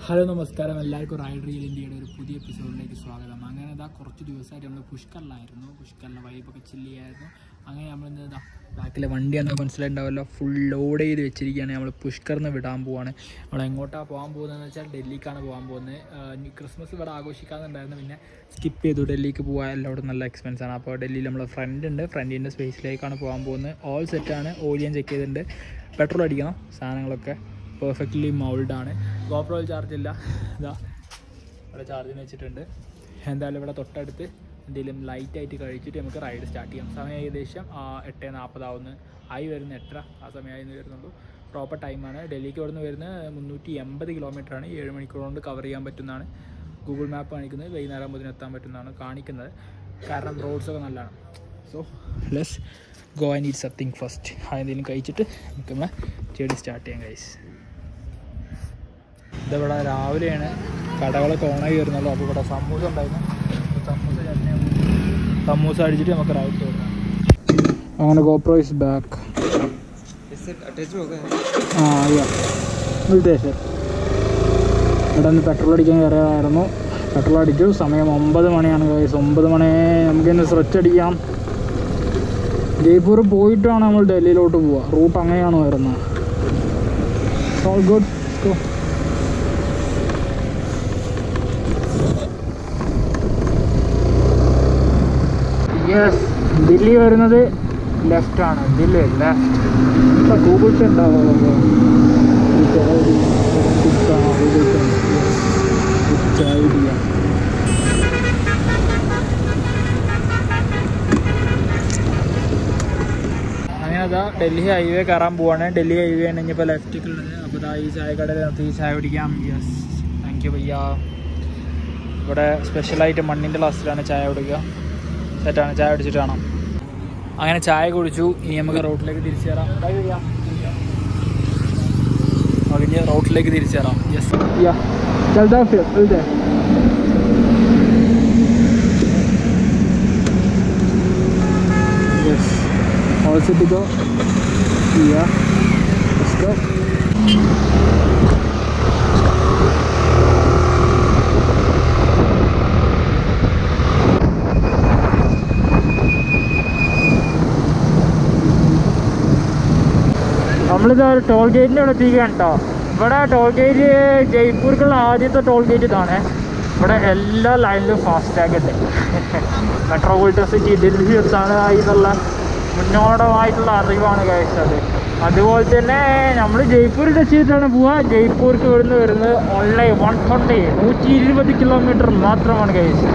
Hello നമസ്കാരം എല്ലാവർക്കും ride reel ഇന്ത്യയുടെ ഒരു പുതിയ എപ്പിസോഡിലേക്ക് സ്വാഗതം അങ്ങനെ ഇതാ കുറച്ച് ദിവസമായിട്ട് നമ്മൾ പുഷ്കറിലായിരുന്നു പുഷ്കറിലെ വൈബൊക്കെ ചില്ലിയായിരുന്നു അങ്ങനെ നമ്മൾ ഇന്ന് ഇതാ ബാക്കിലെ വണ്ടിയാണ് മനസ്സിലായിട്ടുണ്ടാവല്ലോ ഫുൾ ലോഡ് ചെയ്ത് വെച്ചിരിക്കുകയാണ് നമ്മൾ പുഷ്കറിന് വിടാൻ പോവാണ് നമ്മൾ എങ്ങോട്ടാണ് പോകാൻ പോകുന്നതെന്ന് വെച്ചാൽ ഡൽഹിക്കാണ് പോകാൻ പോകുന്നത് ഇനി ക്രിസ്മസ് ഇവിടെ ആഘോഷിക്കാന്നുണ്ടായിരുന്നു പിന്നെ സ്കിപ്പ് ചെയ്തു ഡൽഹിക്ക് പോകാൻ എല്ലാവരും നല്ല എക്സ്പെൻസ് ആണ് അപ്പോൾ ഡൽഹിയിൽ നമ്മൾ ഫ്രണ്ട് ഉണ്ട് ഫ്രണ്ടിൻ്റെ സ്പേസിലേക്കാണ് പോകാൻ പോകുന്നത് ഓൾ സെറ്റാണ് ഓയിലിയൻ ചെക്ക് ചെയ്തിട്ടുണ്ട് പെട്രോൾ അടിക്കണം സാധനങ്ങളൊക്കെ പെർഫെക്റ്റ്ലി മൗൾഡാണ് ഗോപ്രോയിൽ ചാർജ് ഇല്ല ഇതാ ഇവിടെ ചാർജിന് വെച്ചിട്ടുണ്ട് എന്തായാലും ഇവിടെ തൊട്ടടുത്ത് എന്തെങ്കിലും ലൈറ്റായിട്ട് കഴിച്ചിട്ട് നമുക്ക് റൈഡ് സ്റ്റാർട്ട് ചെയ്യാം സമയം ഏകദേശം ആ, എട്ട് നാൽപ്പതാവുന്ന ആയി വരുന്ന എട്ടര ആ സമയമായി വരുന്നുള്ളൂ പ്രോപ്പർ ടൈമാണ് ഡൽഹിക്ക് ഇവിടുന്ന് വരുന്നത് മുന്നൂറ്റി എൺപത് കിലോമീറ്ററാണ് ഏഴ് മണിക്കൂർ കൊണ്ട് കവർ ചെയ്യാൻ പറ്റുന്നതാണ് ഗൂഗിൾ മാപ്പ് കാണിക്കുന്നത് വൈകുന്നേരം ആകുമ്പോൾ എത്താൻ പറ്റുന്നതാണ് കാണിക്കുന്നത് കാരണം റോഡ്സൊക്കെ നല്ലതാണ് so let's go and eat something first എന്തെങ്കിലും കഴിച്ചിട്ട് നമുക്ക് നമ്മളെ ചെടി സ്റ്റാർട്ട് ചെയ്യാം ഗൈസ് ഇതിവിടെ രാവിലെയാണ് കടകളൊക്കെ ഓണായി വരുന്നുള്ളൂ അപ്പോൾ ഇവിടെ സമൂസ ഉണ്ടായിരുന്നു അപ്പോൾ സമൂസ ചട്നി സമൂസ അടിച്ചിട്ട് നമുക്ക് റൈറ്റ് തുടങ്ങാം അങ്ങനെ ഗോപ്രോ ഇസ് ബാക്ക് इससे अटैच हो गए ആ അയ്യോ ഉദ്ദേശം ഇവിടെ നിന്ന് പെട്രോൾ അടിക്കാൻ കയറിയതായിരുന്നു പെട്രോൾ അടിച്ചു സമയം ഒമ്പത് മണിയാണ് ഗൈസ് ഒമ്പത് മണി നമുക്കിന്ന് സ്ട്രെച്ച് അടിക്കാം ജയ്പൂർ പോയിട്ടാണ് നമ്മൾ ഡൽഹിയിലോട്ട് പോവുക റൂട്ട് അങ്ങനെയാണ് വരുന്നത് ഓൾ ഗുഡ് യെസ് ദില്ലി വരുന്നത് ലെഫ്റ്റ് ആണ് ദില്ലി ലെഫ്റ്റ് ഗൂഗിൾ പേ ഉണ്ടാവുമല്ലോ ഐഡിയ അങ്ങനെ അതാ ഡൽഹി ഹൈവേ കയറാൻ പോവാണ് ഡൽഹി ഹൈവേ ആണ് ഇനിയിപ്പോൾ ലെഫ്റ്റിക്കുള്ളത് അപ്പോൾ ഇതാ ഈ ചായക്കടയിൽ നിർത്തി ഈ ചായ കുടിക്കാം യെസ് താങ്ക് യു ഭയ്യ ഇവിടെ സ്പെഷ്യലായിട്ട് മണ്ണിൻ്റെ ഗ്ലാസ്സിലാണ് ചായ കുടിക്കുക സെറ്റാണ് ചായ കുടിച്ചിട്ട് കാണാം അങ്ങനെ ചായ കുടിച്ചു ഇനി നമുക്ക് റോട്ടിലേക്ക് തിരിച്ചു കയറാം ബൈ ഭയ്യ അതിന് റോട്ടിലേക്ക് തിരിച്ചു കയറാം യെസ് യാ ചൽദാ ഫിർ ചൽദാ Yes. All set to go. Yeah. Let's go. നമ്മളിത് ഒരു ടോൾ ഗേറ്റിൻ്റെ അവിടെ എത്തിക്കുകയാണ് കേട്ടോ ഇവിടെ ടോൾ ഗേറ്റ് ജയ്പൂർക്കുള്ള ആദ്യത്തെ ടോൾ ഗേറ്റ് ഇതാണ് ഇവിടെ എല്ലാ ലൈനിലും ഫാസ്റ്റാഗ് ഉണ്ട് മെട്രോപൊളിറ്റൻ സിറ്റി ഡൽഹി എത്താണ് എന്നുള്ള മുന്നോടമായിട്ടുള്ള അറിവാണ് കഴിച്ചത് അതുപോലെ തന്നെ നമ്മൾ ജയ്പൂർ ടച്ച് ചെയ്തിട്ടാണ് പോവുക ജയ്പൂർക്ക് ഇവിടുന്ന് വരുന്നത് ഓൺലൈൻ വൺ ട്വൻറ്റി നൂറ്റി ഇരുപത് കിലോമീറ്റർ മാത്രമാണ് കഴിച്ചത്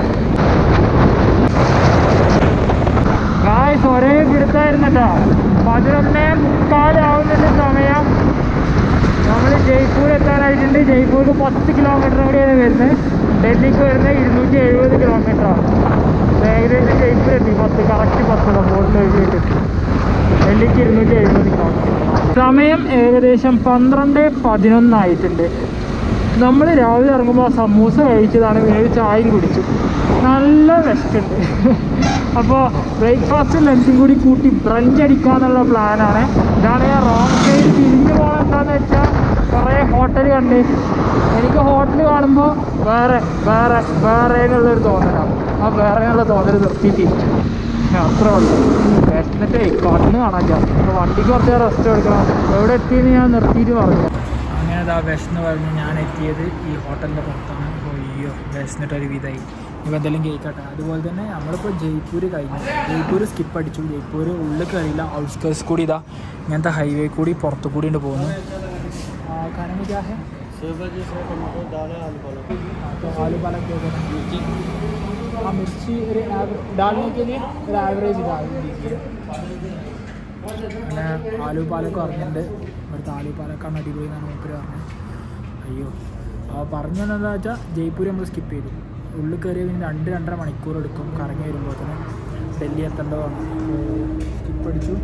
ഗായ്സ് ഒരേ പിടുത്തായിരുന്നു കേട്ടോ പതിനൊന്നേ മുക്കാലാവുന്നതിൻ്റെ സമയം നമ്മൾ ജയ്പൂർ എത്താനായിട്ടുണ്ട് ജയ്പൂർക്ക് പത്ത് കിലോമീറ്റർ കൂടിയാണ് വരുന്നത് ഡൽഹിക്ക് വരുന്നത് ഇരുന്നൂറ്റി എഴുപത് കിലോമീറ്ററാണ് ഏകദേശം ജയ്പൂർ എത്തി പത്ത് കറക്റ്റ് പത്ത് ബോട്ടിൽ എഴുതിയിട്ട് ഡൽഹിക്ക് ഇരുന്നൂറ്റി എഴുപത് കിലോമീറ്റർ സമയം ഏകദേശം പന്ത്രണ്ട് പതിനൊന്നായിട്ടുണ്ട് നമ്മൾ രാവിലെ ഇറങ്ങുമ്പോൾ സമൂസ കഴിച്ചതാണ് വേറെ ചായയും കുടിച്ചു നല്ല വിശക്കുണ്ട് അപ്പോൾ ബ്രേക്ക്ഫാസ്റ്റും ലഞ്ചും കൂടി കൂട്ടി ബ്രഞ്ച് അടിക്കാന്നുള്ള പ്ലാനാണ് ഇതാണ് ഞാൻ റോങ് സൈഡ് തിരിഞ്ഞു പോകണം എന്താണെന്ന് വെച്ചാൽ കുറേ ഹോട്ടൽ കണ്ട് എനിക്ക് ഹോട്ടൽ കാണുമ്പോൾ വേറെ വേറെ വേറെ എന്നുള്ളൊരു തോന്നലാണ് ആ വേറെ എന്നുള്ള തോന്നൽ നിർത്തി തിരിച്ചു അത്രേ ഉള്ളൂ വിശന്നിട്ടേ കണ്ണ് കാണാൻ അപ്പോൾ വണ്ടിക്ക് കുറച്ച് റെസ്റ്റ് എടുക്കണം എവിടെ എത്തിയെന്ന് ഞാൻ നിർത്തിയിട്ട് പറഞ്ഞു അങ്ങനെ അതാ വിശന്ന് പറഞ്ഞ് ഞാൻ എത്തിയത് ഈ ഹോട്ടലിൻ്റെ പുറത്താണ് അപ്പോൾ അയ്യോ വിശന്നിട്ടൊരു വിധമായി ഇപ്പോൾ എന്തെങ്കിലും കേൾക്കട്ടെ അതുപോലെ തന്നെ നമ്മളിപ്പോൾ ജയ്പൂർ കഴിഞ്ഞു ജയ്പൂർ സ്കിപ്പ് അടിച്ചു ജയ്പൂർ ഉള്ളിൽ കയറിയില്ല ഔട്ട്സ്കേഴ്സ് കൂടി ഇതാ ഇങ്ങനത്തെ ഹൈവേ കൂടി പുറത്തു കൂടി ഉണ്ട് പോകുന്നു കാരണം क्या है छः बजे से टमाटर दाल है आलू पालक तो आलू पालक दे देना हाँ मिर्ची ഒരു आवर- डालने के लिए ഒരു ആവറേജ് डाल दीजिए പിന്നെ ആലു പാലക്ക് പറഞ്ഞിട്ടുണ്ട് ഇവിടുത്തെ ആലു പാലക്കാണ് അടിപൊളി എന്നാണ് മൂപ്പര് പറഞ്ഞത് അയ്യോ അപ്പോൾ പറഞ്ഞതെന്താ വെച്ചാൽ ജയ്പൂർ നമ്മൾ സ്കിപ്പ് ചെയ്തു ഉള്ളിൽ കയറിയ പിന്നെ രണ്ട് രണ്ടര മണിക്കൂർ എടുക്കും കറങ്ങി വരുമ്പോൾ തന്നെ ഡൽഹി എത്തേണ്ടതാണ് സ്കിപ്പ് അടിച്ചു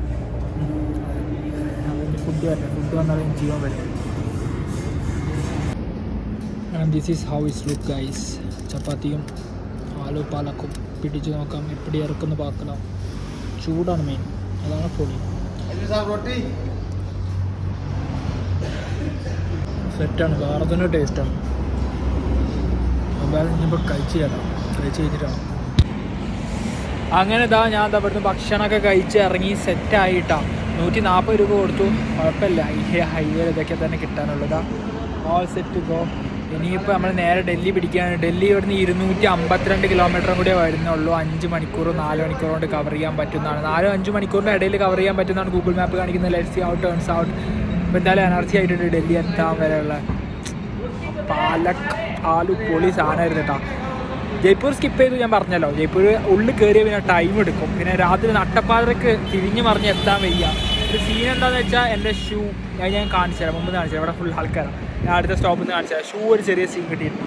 ഫുഡ് വരട്ടെ ഫുഡ് വന്നാലും ജീവൻ വരും and this is how is look guys ചപ്പാത്തിയും ആലു പാലക്കും പിടിച്ച് നോക്കാം എപ്പിടി ഇറക്കുന്ന പാക്കലാം ചൂടാണ് മെയിൻ അതാണ് പൊളി साहब रोटी സെറ്റാണ് വേറെ തന്നെ ടേസ്റ്റാണ് എന്തായാലും ഇനിയിപ്പോൾ കഴിച്ച് കേട്ടോ കഴിച്ച് കഴിഞ്ഞിട്ടാണ് അങ്ങനെ ഇതാ ഞാൻ ദാ ഇവിടുന്ന് ഭക്ഷണമൊക്കെ കഴിച്ച് ഇറങ്ങി സെറ്റായിട്ടാ നൂറ്റി നാൽപ്പത് രൂപ കൊടുത്തു കുഴപ്പമില്ല ഈ ഹൈവേ ഇതൊക്കെ തന്നെ കിട്ടാനുള്ളതാ ഓൾ സെറ്റ് ഗോ ഇനിയിപ്പോൾ നമ്മൾ നേരെ ഡൽഹി പിടിക്കുകയാണ് ഡൽഹി ഇവിടുന്ന് ഇരുന്നൂറ്റി അമ്പത്തിരണ്ട് കിലോമീറ്ററും കൂടിയേ വരുന്നുള്ളൂ അഞ്ച് മണിക്കൂർ നാല് മണിക്കൂർ കൊണ്ട് കവർ ചെയ്യാൻ പറ്റുന്നതാണ് നാലോ അഞ്ച് മണിക്കൂറിൻ്റെ ഇടയിൽ കവർ ചെയ്യാൻ പറ്റുന്നതാണ് ഗൂഗിൾ മാപ്പ് കാണിക്കുന്നത് ലെറ്റ്സ് ഔട്ട് ടേൺസ് ഔട്ട് ഇപ്പോൾ എന്തായാലും എനർജി ആയിട്ടുണ്ട് ഡൽഹി എത്താൻ വരെയുള്ള പാലക് ആലു പൊളി സാധനമായിരുന്നു കേട്ടോ ജയ്പൂർ സ്കിപ്പ് ചെയ്തു ഞാൻ പറഞ്ഞല്ലോ ജയ്പൂർ ഉള്ളിൽ കയറിയ പിന്നെ ടൈം എടുക്കും പിന്നെ രാത്രി നട്ടപ്പാതിരക്ക് തിരിഞ്ഞ് മറിഞ്ഞ് എത്താൻ വയ്യ ഒരു സീൻ എന്താണെന്ന് വെച്ചാൽ എൻ്റെ ഷൂ ഞാൻ ഞാൻ കാണിച്ചു തരാം മുമ്പ് കാണിച്ചു തരാം ഇവിടെ ഫുൾ ആൾക്കാരാണ് ഞാൻ അടുത്ത സ്റ്റോപ്പിൽ നിന്ന് കാണിച്ചു തരാം ഷൂ ഒരു ചെറിയ സീൻ കിട്ടിയിരുന്നു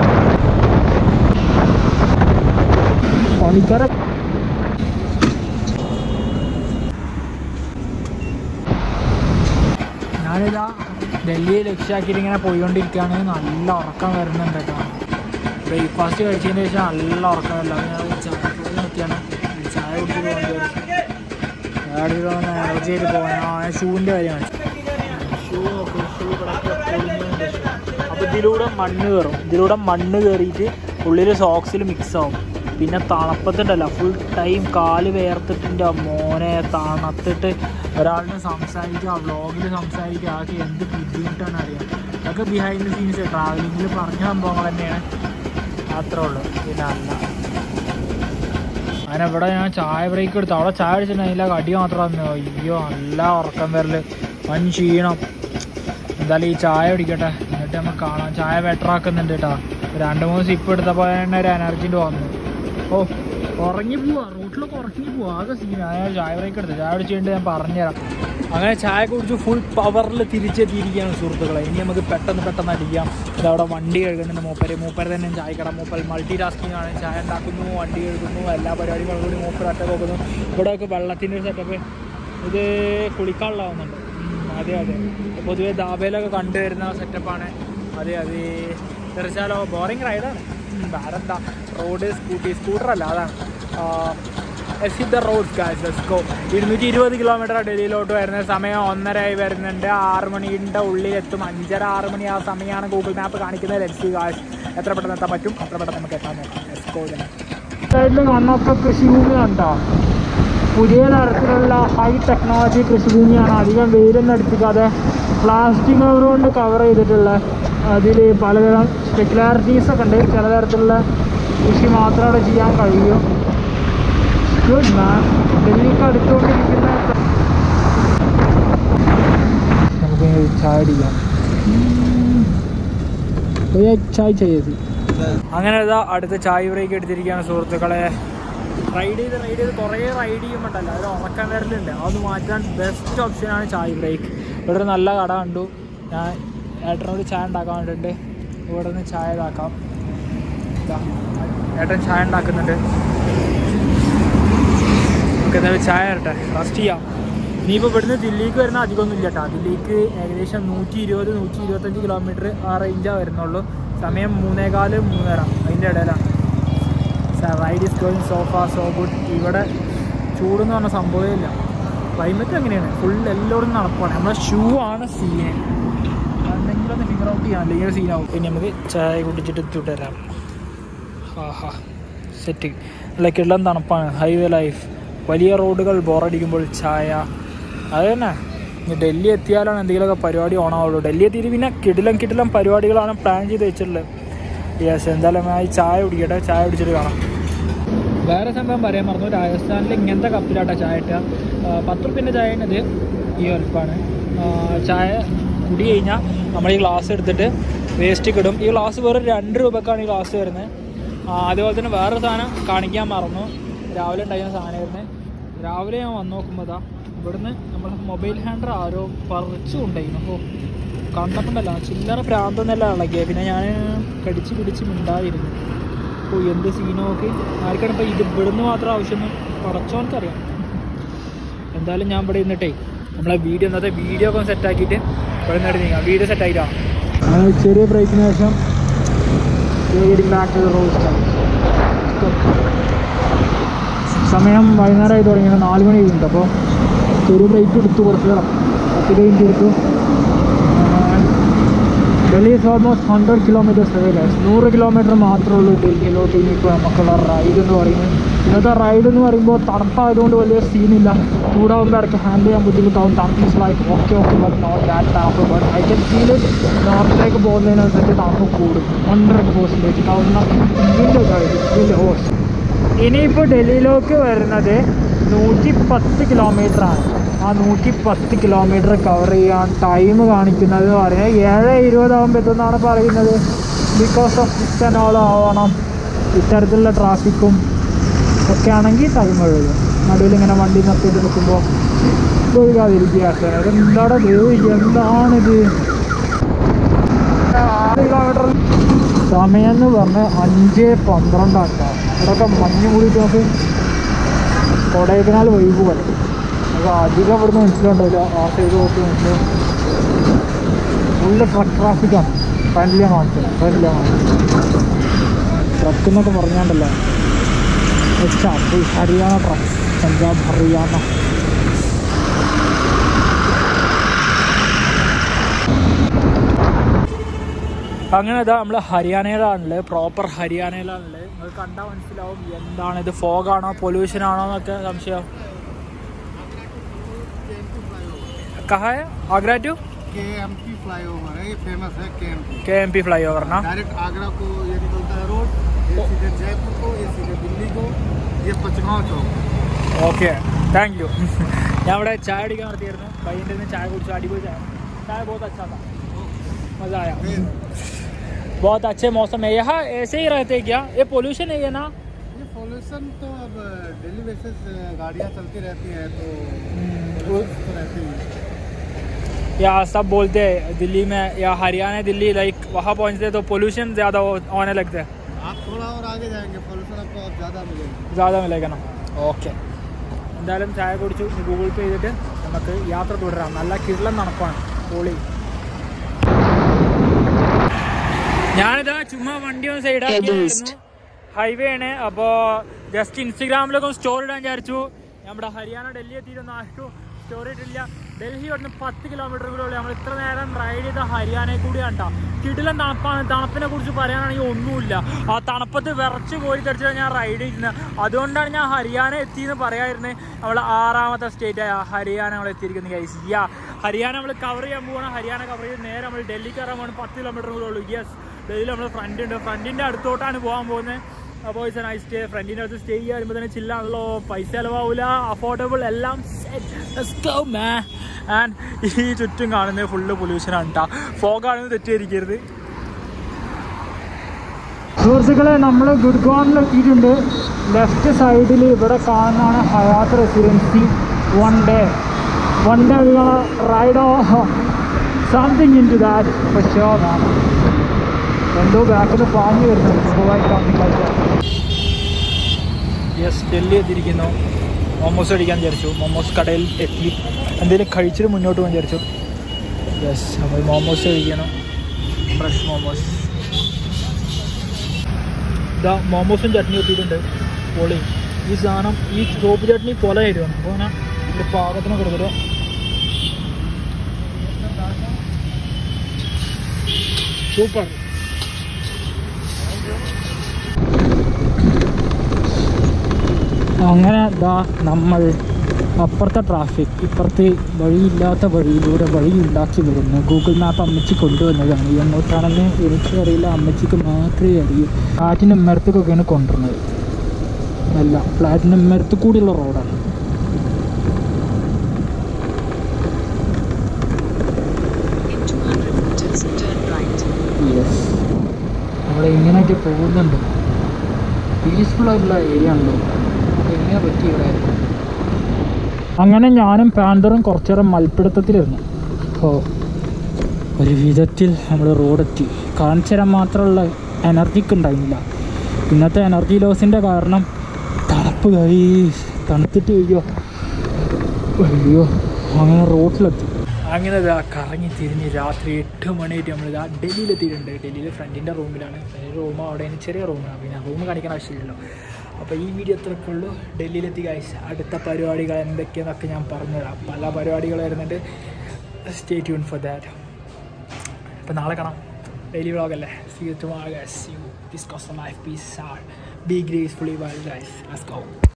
പണിക്കാര ഞാനിതാ ഡൽഹി ലക്ഷ്യമാക്കിയിട്ട് ഇങ്ങനെ പോയിക്കൊണ്ടിരിക്കുകയാണ് നല്ല ഉറക്കം വരുന്നുണ്ട് കേട്ടോ ബ്രേക്ക്ഫാസ്റ്റ് കഴിച്ചതിന് ശേഷം നല്ല ഉറക്കം വരില്ല അപ്പോൾ ഞാൻ ചായ നോക്കിയാണ് ഒരു ചായ കുടിച്ചിട്ട് പോകേണ്ടി വരും ചായ എനർജി ആയിട്ട് പോകാൻ ആ ഷൂവിൻ്റെ കാര്യമാണ് ഷൂ നോക്കും ഷൂ അപ്പോൾ ഇതിലൂടെ മണ്ണ് കയറും ഇതിലൂടെ മണ്ണ് കയറിയിട്ട് ഉള്ളിൽ സോക്സിൽ മിക്സ് ആവും പിന്നെ തണുപ്പത്തുണ്ടല്ല ഫുൾ ടൈം കാല് വേർത്തിട്ടുണ്ട് മോനെ തണുത്തിട്ട് ഒരാളിനെ സംസാരിക്കുക വ്ളോഗിൽ സംസാരിക്കുക ആകെ എന്ത് ബുദ്ധിമുട്ടാണ് അറിയാം അതൊക്കെ ബിഹൈൻഡ് ദ സീൻസ് ട്രാവലിങ്ങിൽ പറഞ്ഞ സംഭവങ്ങൾ തന്നെയാണ് അത്രേ ഉള്ളൂ പിന്നെ അല്ല അങ്ങനെ ഇവിടെ ഞാൻ ചായ ബ്രേക്ക് എടുത്തു അവിടെ ചായ അടിച്ചിട്ടുണ്ടെങ്കിൽ കടി മാത്രം തന്നു അയ്യോ നല്ല ഉറക്കം വരല് വൻ ക്ഷീണം എന്തായാലും ഈ ചായ കുടിക്കട്ടെ എന്നിട്ട് നമുക്ക് കാണാം ചായ ബെറ്റർ ആക്കുന്നുണ്ട് കേട്ടോ രണ്ട് മൂന്ന് സിപ്പ് എടുത്തപ്പോൾ തന്നെ ഒരു എനർജിൻ്റെ വന്നു ഓ ഉറങ്ങി പോവാ റോട്ടിലൊക്കെ ഉറങ്ങി പോവാ ആകെ സീൻ ഞാൻ ചായ ബ്രേക്ക് എടുത്തു ചായ കുടിച്ചിട്ട് ഞാൻ പറഞ്ഞുതരാം അങ്ങനെ ചായ കുടിച്ച് ഫുൾ പവറിൽ തിരിച്ചെത്തിയിരിക്കുകയാണ് സുഹൃത്തുക്കളെ ഇനി നമുക്ക് പെട്ടെന്ന് പെട്ടെന്ന് അടിക്കാം ഇതവിടെ വണ്ടി കഴുകുന്നുണ്ട് മൂപ്പര് മൂപ്പര് തന്നെ ചായക്കട മൂപ്പർ മൾട്ടി ടാസ്കിങ് ആണ് ചായ ഉണ്ടാക്കുന്നു വണ്ടി കഴുകുന്നു എല്ലാ പരിപാടികളും കൂടി മൂപ്പർ ഒറ്റ നോക്കുന്നു ഇവിടെയൊക്കെ വെള്ളത്തിൻ്റെ ഒരു സെറ്റപ്പ് ഇത് കുളിക്കാനുള്ളതാവുന്നുണ്ട് ഉം, അതെ അതെ പൊതുവേ ദാബയിലൊക്കെ കണ്ടുവരുന്ന സെറ്റപ്പാണ് അതെ അതെ തെറിച്ചാലോ ബോറിങ് റൈഡാണ് വേറെന്താ റോഡ് സ്കൂട്ടി സ്കൂട്ടർ അല്ല അതാണ് എസ് the road guys let's go ഇരുന്നൂറ്റി ഇരുപത് കിലോമീറ്റർ ഡൽഹിയിലോട്ട് വരുന്ന സമയം ഒന്നര ആയി വരുന്നുണ്ട് ആറ് മണിൻ്റെ ഉള്ളിൽ എത്തും അഞ്ചര ആറ് മണി ആ സമയമാണ് ഗൂഗിൾ മാപ്പ് കാണിക്കുന്നത് ലെറ്റ്സ് ഗായ്സ് എത്ര പെട്ടെന്ന് എത്താൻ പറ്റും അത്ര പെട്ടെന്ന് നമുക്ക് എത്താൻ നോക്കാം ലെറ്റ്സ് ഗോ സൈഡിൽ മണ്ണൊക്കെ കൃഷിഭൂമി കണ്ടോ പുതിയ തരത്തിലുള്ള ഹൈ ടെക്നോളജി കൃഷിഭൂമിയാണ് അധികം വെയിലൊന്നും അടിപ്പിക്കാതെ പ്ലാസ്റ്റിക് കവർ കൊണ്ട് കവർ ചെയ്തിട്ടുള്ള അതിൽ പലതരം സ്പെക്കുലാരിറ്റീസ് ഒക്കെ ഉണ്ട് ചില തരത്തിലുള്ള കൃഷി മാത്രം അവിടെ ചെയ്യാൻ കഴിയും ഗുഡ് മാൻ ഡൽഹിക്ക് അടുത്തുകൊണ്ടിരിക്കുന്ന നമുക്ക് ചായ അടിക്കാം ചായ ചെയ്ത് അങ്ങനെ ഇതാ അടുത്ത ചായ ബ്രേക്ക് എടുത്തിരിക്കുകയാണ് സുഹൃത്തുക്കളെ റൈഡ് ചെയ്ത് റൈഡ് ചെയ്ത് കുറേ റൈഡ് ചെയ്യുമ്പോണ്ടല്ലോ അതിൽ ഉറക്കം വരലുണ്ട് അത് മാറ്റാൻ ബെസ്റ്റ് ഓപ്ഷനാണ് ചായ ബ്രേക്ക് ഇവിടെ ഒരു നല്ല കട കണ്ടു ഞാൻ ഏട്ടനോട് ചായ ഉണ്ടാക്കാൻ വേണ്ടിയിട്ട് ഇവിടെ നിന്ന് ചായ ഇതാക്കാം ഇതാ ഏട്ടൻ ചായ ഉണ്ടാക്കുന്നുണ്ട് നമുക്ക് എന്തായാലും ചായ ഇരട്ടെ റസ്റ്റ് ചെയ്യാം ഇനിയിപ്പോൾ ഇവിടുന്ന് ദില്ലിക്ക് വരുന്ന അധികമൊന്നും ഇല്ല കേട്ടോ ദില്ലിക്ക് ഏകദേശം നൂറ്റി ഇരുപത് നൂറ്റി ഇരുപത്തഞ്ച് കിലോമീറ്റർ ആ റേഞ്ചാണ് വരുന്നുള്ളൂ സമയം മൂന്നേകാല് മൂന്നര അതിൻ്റെ ഇടയിലാണ് ride is going so far so good ഇവിടെ ചൂടെന്ന് പറഞ്ഞ സംഭവമേ ഇല്ല ക്ലൈമറ്റ് അങ്ങനെയാണ് ഫുൾ എല്ലായിടും നടപ്പാണ് നമ്മുടെ ഷൂ ആണ് സീന് എന്തെങ്കിലും ഒന്ന് ഫിഗർ ഔട്ട് ചെയ്യാം അല്ലെങ്കിൽ സീനാവും പിന്നെ നമുക്ക് ചായ കുടിച്ചിട്ട് എത്തിയിട്ട് വരാം ആഹാ സെറ്റ് നല്ല കിള്ളം തണുപ്പാണ് ഹൈവേ ലൈഫ് വലിയ റോഡുകൾ ബോറടിക്കുമ്പോൾ ചായ അത് തന്നെ ഇനി ഡൽഹി എത്തിയാലാണ് എന്തെങ്കിലുമൊക്കെ പരിപാടി ഓണാവുള്ളൂ ഡൽഹി എത്തിയിട്ട് പിന്നെ കിടിലം കിടിലം പരിപാടികളാണ് പ്ലാൻ ചെയ്ത് വെച്ചിട്ടുള്ളത് യെസ് എന്തായാലും ആ ഈ ചായ കുടിക്കട്ടെ ചായ കുടിച്ചിട്ട് കാണാം വേറെ സംഭവം പറയാൻ മറന്നു രാജസ്ഥാനിൽ ഇങ്ങനത്തെ കപ്പിലാട്ടോ ചായ ഇട്ടുക ആ, പത്ത് റുപ്യൻ്റെ ചായയാണിത് ഈ വലുപ്പമാണ് ചായ കുടി കഴിഞ്ഞാൽ നമ്മൾ ഈ ഗ്ലാസ് എടുത്തിട്ട് വേസ്റ്റ് ഇടും ഈ ഗ്ലാസ് വെറും രണ്ട് രൂപക്കാണ് ഈ ഗ്ലാസ് വരുന്നത് ആ, അതേപോലെ തന്നെ വേറൊരു സാധനം കാണിക്കാൻ മറന്നു രാവിലെ ഉണ്ടായിരുന്ന സാധനമായിരുന്നു രാവിലെ ഞാൻ വന്ന് നോക്കുമ്പോൾ ഇതാ ഇവിടുന്ന് നമ്മുടെ മൊബൈൽ ഹാൻഡർ ആരോ പറിച്ചു കൊണ്ടായിരുന്നു അപ്പോൾ കണ്ടപ്പോണ്ടല്ലോ ചില്ലറ പ്രാന്തെന്നല്ല ഇളകിയ പിന്നെ ഞാൻ കടിച്ച് പിടിച്ച് മിണ്ടാതിരുന്നു ഓ എന്ത് സീനൊക്കെ ആർക്കാണ് ഇപ്പോൾ ഇത് ഇവിടുന്ന് മാത്രം ആവശ്യമൊന്നും പടച്ചോനക്കറിയാം എന്തായാലും ഞാൻ ഇവിടെ ഇരുന്നിട്ടേ നമ്മളെ വീഡിയോ ഇന്നത്തെ വീഡിയോ ഒക്കെ സെറ്റ് ആക്കിയിട്ട് ഇവിടെ നിന്ന് നീങ്ങാം വീഡിയോ സെറ്റ് ആയിട്ടാണ് ചെറിയ ബ്രേക്കിന് ശേഷം ബാക്ക് റോഡ് സമയം വൈകുന്നേരമായി തുടങ്ങിയത് നാല് മണി കഴിഞ്ഞിട്ട് അപ്പോൾ ചെറിയ ബ്രേക്ക് എടുത്തു കുറച്ച് നേരം പത്ത് മിനിറ്റ് എടുത്തു Delhi is almost hundred kilometres away നൂറ് കിലോമീറ്റർ മാത്രമേ ഉള്ളൂ ഡൽഹിയിലോട്ട് ഇനിയിപ്പോൾ നമുക്കുള്ള റൈഡ് എന്ന് പറയുന്നത് ഇന്നത്തെ റൈഡ് എന്ന് പറയുമ്പോൾ തണുപ്പായതുകൊണ്ട് വലിയ സീനില്ല ചൂടാകുമ്പോൾ ഇടയ്ക്ക് ഹാൻഡിൽ ചെയ്യാൻ ബുദ്ധിമുട്ടാവും തണുപ്പ് like okay okay but not that തണുപ്പ് ബട്ട് ഐ കൻ ഫീൽ നോർത്തിലേക്ക് പോകുന്നതിനനുസരിച്ച് തണുപ്പ് കൂടും ഹൺഡ്രഡ് പെർസെൻറ്റേജ് കാരണം ഇതിൻ്റെ കാര്യം ഇതിൻ്റെ ഹോസ് ഇനിയിപ്പോൾ ഡൽഹിയിലേക്ക് വരുന്നത് നൂറ്റി പത്ത് കിലോമീറ്ററാണ് ആ നൂറ്റി പത്ത് കിലോമീറ്റർ കവർ ചെയ്യാൻ ടൈം കാണിക്കുന്നത് എന്ന് പറയുന്നത് ഏഴ് ഇരുപതാകുമ്പോൾ എത്തുമെന്നാണ് പറയുന്നത് ബിക്കോസ് ഓഫ് ഡിസ്റ്റനോളം ആവണം ഇത്തരത്തിലുള്ള ട്രാഫിക്കും ഒക്കെ ആണെങ്കിൽ ടൈം എഴുതും നടുവിൽ ഇങ്ങനെ വണ്ടി നിർത്തിയിട്ട് നിൽക്കുമ്പോൾ ഒഴുകാതിരിക്കുക അതെന്താടെ ദേവി എന്താണിത് ആറ് കിലോമീറ്റർ സമയം എന്ന് പറഞ്ഞാൽ അഞ്ച് പന്ത്രണ്ടാട്ടോ ഇവിടെയൊക്കെ മഞ്ഞ് കൂടിയിട്ട് നമുക്ക് കൊടൈക്കനാൽ വൈബ് പോലെ അപ്പോൾ അധികം ഇവിടുന്ന് മനസ്സിലുണ്ടാവില്ല ആ സൈഡ് നോക്കി മനസ്സിലാവും ഫുള്ള് ട്രക്ക് ട്രാഫിക്കാണ് ഫ്രണ്ട്ലിയ മാസം ഫ്രണ്ട്ലിയ മാസം ട്രക്ക് എന്നൊക്കെ പറഞ്ഞാണ്ടല്ലോ വെച്ചാ ഹരിയാന ട്രക്ക് പഞ്ചാബ് ഹറിയാന അങ്ങനെ ഇതാ നമ്മൾ ഹരിയാനയിലാണുള്ളത് പ്രോപ്പർ ഹരിയാനയിലാണുള്ളത് നിങ്ങൾക്ക് കണ്ടാൽ മനസ്സിലാവും എന്താണ് ഇത് ഫോഗാണോ പൊല്യൂഷൻ ആണോ എന്നൊക്കെ സംശയം കഹാ Agra to K M P flyover है ये फेमस है K M P K M P flyover ना डायरेक्ट आगरा को ये निकलता है रोड ये सीधे जयपुर को ये सीधे दिल्ली को ये Pachgaon Chowk okay thank you ഞാൻ ഇവിടെ ചായ അടിക്കാൻ നടത്തിയായിരുന്നു പയ്യൻ്റെ നിന്ന് ചായ കുടിച്ചു അടിപൊളി ചായ ചായ बहुत अच्छा था मज़ा आया बहुत अच्छे मौसम है यहाँ ऐसे ही रहते हैं क्या ये पोल्यूशन है ये ना ये पॉल्यूशन तो अब डेली बेसिस गाड़ियाँ चलती रहती हैं तो वो- pollution तो रहते ही हैं या सब बोलते हैं दिल्ली में या हरियाणा दिल्ली लाइक वहाँ पहुँचते तो पोल्यूशन ज़्यादा हो- होने लगते हैं आप थोड़ा और आगे जाएंगे पॉल्यूशन आपको अब ज़्यादा मिलेगा ज़्यादा मिलेगा ना ഓക്കെ എന്തായാലും ചായ കുടിച്ചു ഇനി ഗൂഗിൾ പേ ചെയ്തിട്ട് നമുക്ക് യാത്ര തുടരാം നല്ല കിടലം തണുപ്പാണ് പൊളി ഞാനിതാ ചുമ്മാ വണ്ടി ഒന്ന് സൈഡാക്കി ഹൈവേ ആണ് അപ്പോൾ ജസ്റ്റ് ഇൻസ്റ്റഗ്രാമിലൊക്കെ ഒന്ന് സ്റ്റോറി ഇടാൻ വിചാരിച്ചു നമ്മുടെ ഹരിയാന ഡൽഹി എത്തിയിട്ടൊന്നും ആർക്കും സ്റ്റോറി ഇട്ടില്ല ഡൽഹി ഇവിടുന്ന് പത്ത് കിലോമീറ്റർ കൂടെ ഉള്ളൂ നമ്മൾ ഇത്ര നേരം റൈഡ് ചെയ്ത ഹരിയാനയിൽ കൂടിയാണ് കേട്ടോ കിടിലം തണുപ്പാണ് തണുപ്പിനെ കുറിച്ച് പറയാനാണെങ്കിൽ ഒന്നുമില്ല ആ തണുപ്പത്ത് വിറച്ച് കോരി തെറിച്ചാണ് ഞാൻ റൈഡ് ചെയ്യുന്നത് അതുകൊണ്ടാണ് ഞാൻ ഹരിയാന എത്തിയെന്ന് പറയായിരുന്നത് നമ്മൾ ആറാമത്തെ സ്റ്റേറ്റ് ആയ ഹരിയാന നമ്മൾ എത്തിയിരിക്കുന്നത് ഗൈസ് യാ ഹരിയാന നമ്മൾ കവർ ചെയ്യാൻ പോകണം ഹരിയാന കവർ ചെയ്ത് നേരെ നമ്മൾ ഡൽഹി കയറാൻ പോകണം പത്ത് കിലോമീറ്റർ കൂടെ ഉള്ളൂ യെസ് ഡൽഹിയിൽ നമ്മൾ ഫ്രണ്ട് ഉണ്ട് ഫ്രണ്ടിൻ്റെ അടുത്തോട്ടാണ് പോകാൻ പോകുന്നത് അപ്പോൾ ഇറ്റ്സ് നൈസ് സ്റ്റേ ഫ്രണ്ടിൻ്റെ അടുത്ത് സ്റ്റേ ചെയ്യുക വരുമ്പോൾ തന്നെ ചില്ലാണല്ലോ പൈസ ചിലവാവില്ല അഫോർഡബിൾ എല്ലാം ആൻഡ് ഈ ചുറ്റും കാണുന്നത് ഫുള്ള് പൊല്യൂഷനാണ് കേട്ടോ ഫോഗാണെന്ന് തെറ്റിയിരിക്കരുത് സുഹൃത്തുക്കളെ നമ്മൾ ഗുഡ്ഗോണിൽ എത്തിയിട്ടുണ്ട് ലെഫ്റ്റ് സൈഡിൽ ഇവിടെ കാണുന്നതാണ് Hyatt residency one day one day ride something into that പക്ഷോ എന്തോ ബാക്കിൽ പാഞ്ഞു വരുന്നുണ്ട് സുഖമായി യെസ് ഡൽഹി എത്തിയിരിക്കുന്നു മോമോസ് അടിക്കാൻ വിചാരിച്ചു മോമോസ് കടയിൽ എത്തി എന്തെങ്കിലും കഴിച്ചിട്ട് മുന്നോട്ട് പോകാൻ വിചാരിച്ചു യെസ് നമ്മൾ മോമോസ് കഴിക്കണം ഫ്രഷ് മോമോസ് ഇതാ മോമോസും ചട്നി എത്തിയിട്ടുണ്ട് പൊളി ഈ സാധനം ഈ ചോപ്പ് ചട്നി പോലെ ആയിരുന്നു അപ്പോൾ അങ്ങനെ ഒരു പാകത്തിന് കൊടുത്തിട്ട് സൂപ്പർ അങ്ങനെ ദാ നമ്മൾ അപ്പുറത്തെ ട്രാഫിക് ഇപ്പുറത്ത് വഴിയില്ലാത്ത വഴിയിലൂടെ വഴി ഉണ്ടാക്കി വരുന്നു ഗൂഗിൾ മാപ്പ് അമ്മച്ചി കൊണ്ടുവന്നതാണ് എങ്ങോട്ടാണെന്ന് എനിക്കും അറിയില്ല അമ്മച്ചിക്ക് മാത്രമേ അറിയൂ ഫ്ലാറ്റിൻ്റെ ഉമ്മരത്തേക്കൊക്കെയാണ് കൊണ്ടുവരുന്നത് അല്ല ഫ്ലാറ്റിൻ്റെ ഉമ്മരത്ത് കൂടിയുള്ള റോഡാണ് In 200 meters, turn right. Yes നമ്മൾ ഇങ്ങനെയൊക്കെ പോകുന്നുണ്ട് പീസ്ഫുൾ ആയിട്ടുള്ള ഏരിയ ആണല്ലോ എങ്ങനെ പറ്റി ഇവിടെ അങ്ങനെ ഞാനും പാന്തറും കുറച്ചു നേരം മൽപ്പിടുത്തത്തിലിരുന്നു ഓ ഒരു വിധത്തിൽ നമ്മൾ റോഡെത്തി കാണിച്ചു തരാൻ മാത്രമുള്ള എനർജിക്ക് ഉണ്ടായിരുന്നില്ല ഇന്നത്തെ എനർജി ലോസിൻ്റെ കാരണം തണുപ്പ് കൈ തണുത്തിട്ട് അയ്യോ അയ്യോ അങ്ങനെ റോഡിലെത്തി അങ്ങനെ ഇതാ കറങ്ങി തിരിഞ്ഞ് രാത്രി എട്ട് മണിയായിട്ട് നമ്മൾ ഇതാ ഡൽഹിയിലെത്തിയിട്ടുണ്ട് ഡൽഹിയിൽ ഫ്രണ്ടിൻ്റെ റൂമിലാണ് റൂം അവിടെ ചെറിയ റൂമാണ് പിന്നെ റൂം കാണിക്കാൻ ആവശ്യമില്ലല്ലോ അപ്പോൾ ഈ വീഡിയോ എത്രയൊക്കെ ഉള്ളൂ ഡൽഹിയിലെത്തി കാഴ്ച അടുത്ത പരിപാടികൾ എന്തൊക്കെയാണെന്നൊക്കെ ഞാൻ പറഞ്ഞുതരാം പല പരിപാടികൾ വരുന്നുണ്ട് സ്റ്റേ ട്യൂൺ ഫോർ ദാറ്റ് അപ്പോൾ നാളെ കാണാം ഡെയിലി വ്ളോഗ് അല്ലേ see you tomorrow guys you discuss life peace are be gracefully well guys let's go